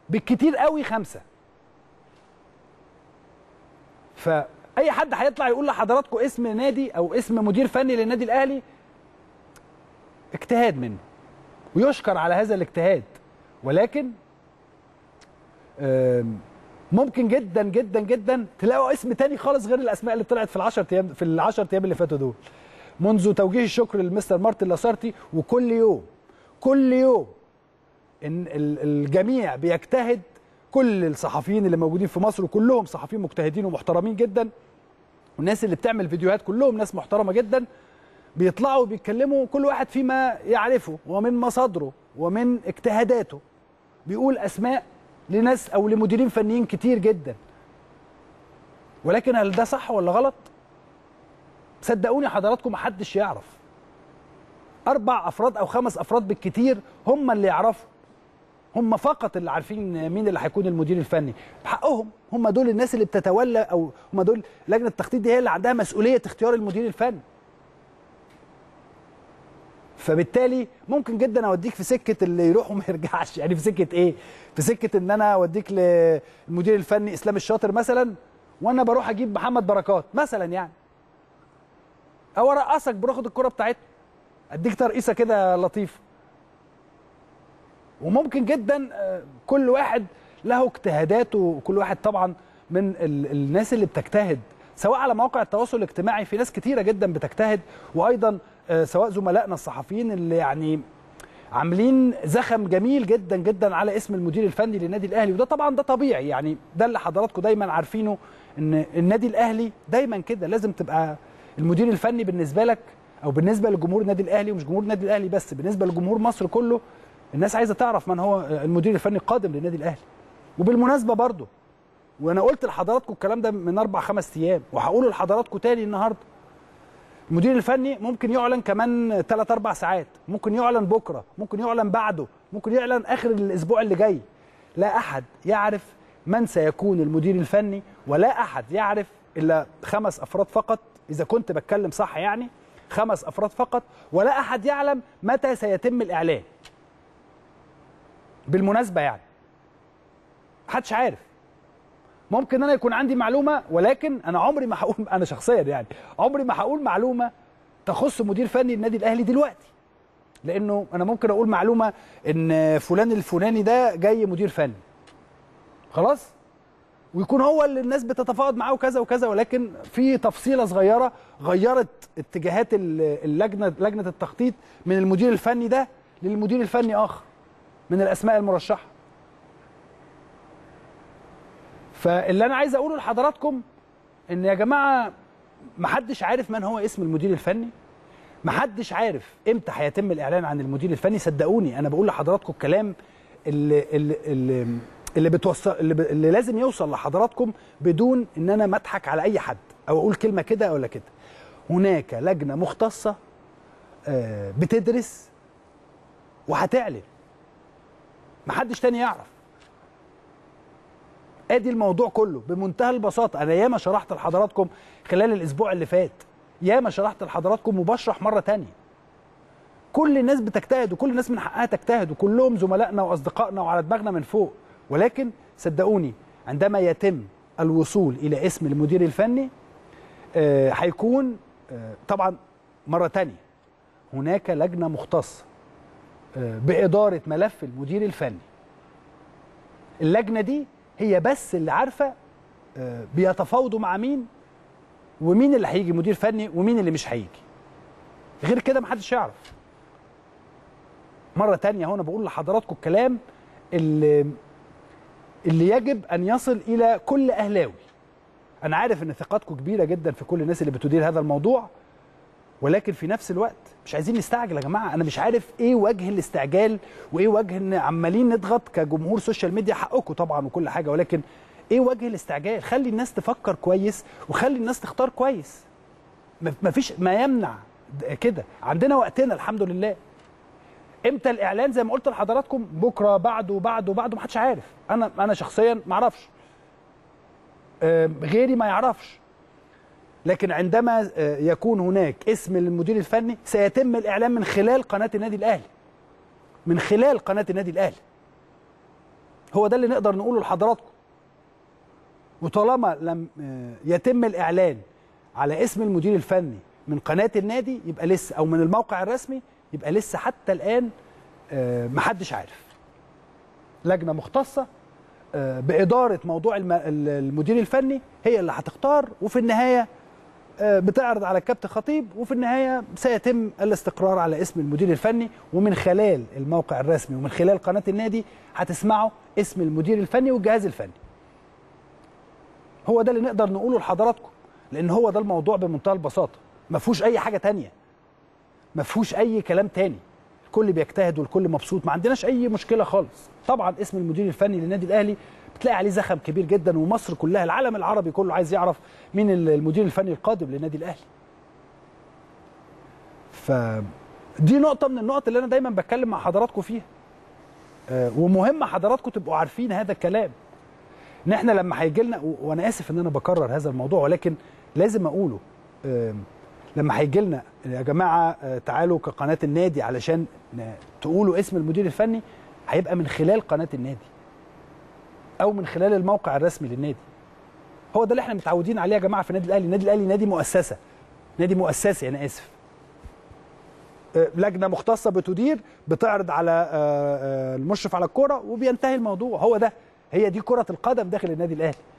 بالكتير قوي خمسه فاي حد هيطلع يقول لحضراتكم اسم نادي او اسم مدير فني للنادي الاهلي اجتهاد منه ويشكر على هذا الاجتهاد ولكن آم، ممكن جدا جدا جدا تلاقوا اسم تاني خالص غير الاسماء اللي طلعت في العشر ايام في العشر ايام اللي فاتوا دول منذ توجيه الشكر للمستر مارتن لاسارتي وكل يوم كل يوم ان ال- الجميع بيجتهد كل الصحفيين اللي موجودين في مصر وكلهم صحفيين مجتهدين ومحترمين جدا والناس اللي بتعمل فيديوهات كلهم ناس محترمه جدا بيطلعوا بيتكلموا كل واحد فيما يعرفه ومن مصادره ومن اجتهاداته بيقول اسماء لناس او لمديرين فنيين كتير جدا ولكن هل ده صح ولا غلط صدقوني حضراتكم محدش يعرف اربع افراد او خمس افراد بالكتير هم اللي يعرفوا هم فقط اللي عارفين مين اللي هيكون المدير الفني بحقهم هم دول الناس اللي بتتولى او هم دول لجنه التخطيط دي هي اللي عندها مسؤوليه اختيار المدير الفني فبالتالي ممكن جدا اوديك في سكه اللي يروح وما يرجعش يعني في سكه ايه في سكه ان انا اوديك للمدير الفني اسلام الشاطر مثلا وانا بروح اجيب محمد بركات مثلا يعني او ارقصك باخد الكره بتاعتنا اديك ترقيصه كده لطيفه وممكن جدا آه، كل واحد له اجتهاداته وكل واحد طبعا من ال- الناس اللي بتجتهد سواء على مواقع التواصل الاجتماعي في ناس كتيره جدا بتجتهد وايضا آه، سواء زملائنا الصحفيين اللي يعني عاملين زخم جميل جدا جدا على اسم المدير الفني للنادي الاهلي وده طبعا ده طبيعي يعني ده اللي حضراتكم دايما عارفينه ان النادي الاهلي دايما كده لازم تبقى المدير الفني بالنسبه لك او بالنسبه لجمهور النادي الاهلي ومش جمهور النادي الاهلي بس بالنسبه لجمهور مصر كله الناس عايزه تعرف من هو المدير الفني القادم للنادي الاهلي وبالمناسبه برضو وانا قلت لحضراتكم الكلام ده من اربع خمس ايام وهقوله لحضراتكم تاني النهارده المدير الفني ممكن يعلن كمان 3 4 ساعات ممكن يعلن بكره ممكن يعلن بعده ممكن يعلن اخر الاسبوع اللي جاي لا احد يعرف من سيكون المدير الفني ولا احد يعرف الا خمس افراد فقط اذا كنت بتكلم صح يعني خمس افراد فقط ولا احد يعلم متى سيتم الاعلان بالمناسبه يعني محدش عارف ممكن انا يكون عندي معلومه ولكن انا عمري ما هقول انا شخصيا يعني عمري ما هقول معلومه تخص مدير فني النادي الاهلي دلوقتي لانه انا ممكن اقول معلومه ان فلان الفلاني ده جاي مدير فني خلاص ويكون هو اللي الناس بتتفاوض معاه وكذا وكذا ولكن في تفصيله صغيره غيرت اتجاهات ال- اللجنه لجنه التخطيط من المدير الفني ده للمدير الفني اخر من الاسماء المرشحه فاللي انا عايز اقوله لحضراتكم ان يا جماعه محدش عارف من هو اسم المدير الفني محدش عارف امتى هيتم الاعلان عن المدير الفني صدقوني انا بقول لحضراتكم الكلام اللي اللي اللي, اللي بتوصل اللي, ب... اللي لازم يوصل لحضراتكم بدون ان انا ما اضحك على اي حد او اقول كلمه كده ولا كده هناك لجنه مختصه آه، بتدرس وهتعلن محدش تاني يعرف ادي الموضوع كله بمنتهى البساطه انا ياما شرحت لحضراتكم خلال الاسبوع اللي فات ياما شرحت لحضراتكم وبشرح مره تانية كل الناس بتجتهد وكل الناس من حقها تجتهد وكلهم زملائنا واصدقائنا وعلى دماغنا من فوق ولكن صدقوني عندما يتم الوصول الى اسم المدير الفني آه، هيكون آه، طبعا مره تانية هناك لجنه مختصه آه، باداره ملف المدير الفني اللجنه دي هي بس اللي عارفه آه، بيتفاوضوا مع مين ومين اللي هيجي مدير فني ومين اللي مش هيجي غير كده محدش يعرف مرة تانية هنا بقول لحضراتكم الكلام اللي اللي يجب أن يصل إلى كل أهلاوي أنا عارف إن ثقتكم كبيرة جدا في كل الناس اللي بتدير هذا الموضوع ولكن في نفس الوقت مش عايزين نستعجل يا جماعة أنا مش عارف إيه وجه الاستعجال وإيه وجه إن عمالين نضغط كجمهور سوشيال ميديا حقكم طبعا وكل حاجة ولكن إيه وجه الاستعجال خلي الناس تفكر كويس وخلي الناس تختار كويس ما فيش ما يمنع كده عندنا وقتنا الحمد لله امتى الاعلان زي ما قلت لحضراتكم بكره بعده بعده بعده ما حدش عارف انا انا شخصيا ما اعرفش آه، غيري ما يعرفش لكن عندما آه، يكون هناك اسم المدير الفني سيتم الاعلان من خلال قناه النادي الاهلي من خلال قناه النادي الاهلي هو ده اللي نقدر نقوله لحضراتكم وطالما لم يتم الاعلان على اسم المدير الفني من قناه النادي يبقى لسه او من الموقع الرسمي يبقى لسه حتى الان محدش عارف لجنه مختصه باداره موضوع المدير الفني هي اللي هتختار وفي النهايه بتعرض على الكابتن خطيب وفي النهايه سيتم الاستقرار على اسم المدير الفني ومن خلال الموقع الرسمي ومن خلال قناه النادي هتسمعوا اسم المدير الفني والجهاز الفني. هو ده اللي نقدر نقوله لحضراتكم لان هو ده الموضوع بمنتهى البساطه ما فيهوش اي حاجه تانية ما فيهوش اي كلام تاني الكل بيجتهد والكل مبسوط ما عندناش اي مشكله خالص طبعا اسم المدير الفني للنادي الاهلي بتلاقي عليه زخم كبير جدا ومصر كلها العالم العربي كله عايز يعرف مين المدير الفني القادم للنادي الاهلي فدي نقطة من النقط اللي أنا دايما بتكلم مع حضراتكم فيها آه ومهم حضراتكم تبقوا عارفين هذا الكلام إن إحنا لما هيجي لنا وأنا آسف إن أنا بكرر هذا الموضوع ولكن لازم أقوله آه لما هيجي لنا يا جماعة آه تعالوا كقناة النادي علشان تقولوا اسم المدير الفني هيبقى من خلال قناة النادي او من خلال الموقع الرسمي للنادي هو ده اللي احنا متعودين عليه يا جماعه في النادي الاهلي النادي الاهلي نادي مؤسسه نادي مؤسسي انا اسف لجنه مختصه بتدير بتعرض على المشرف على الكوره وبينتهي الموضوع هو ده هي دي كره القدم داخل النادي الاهلي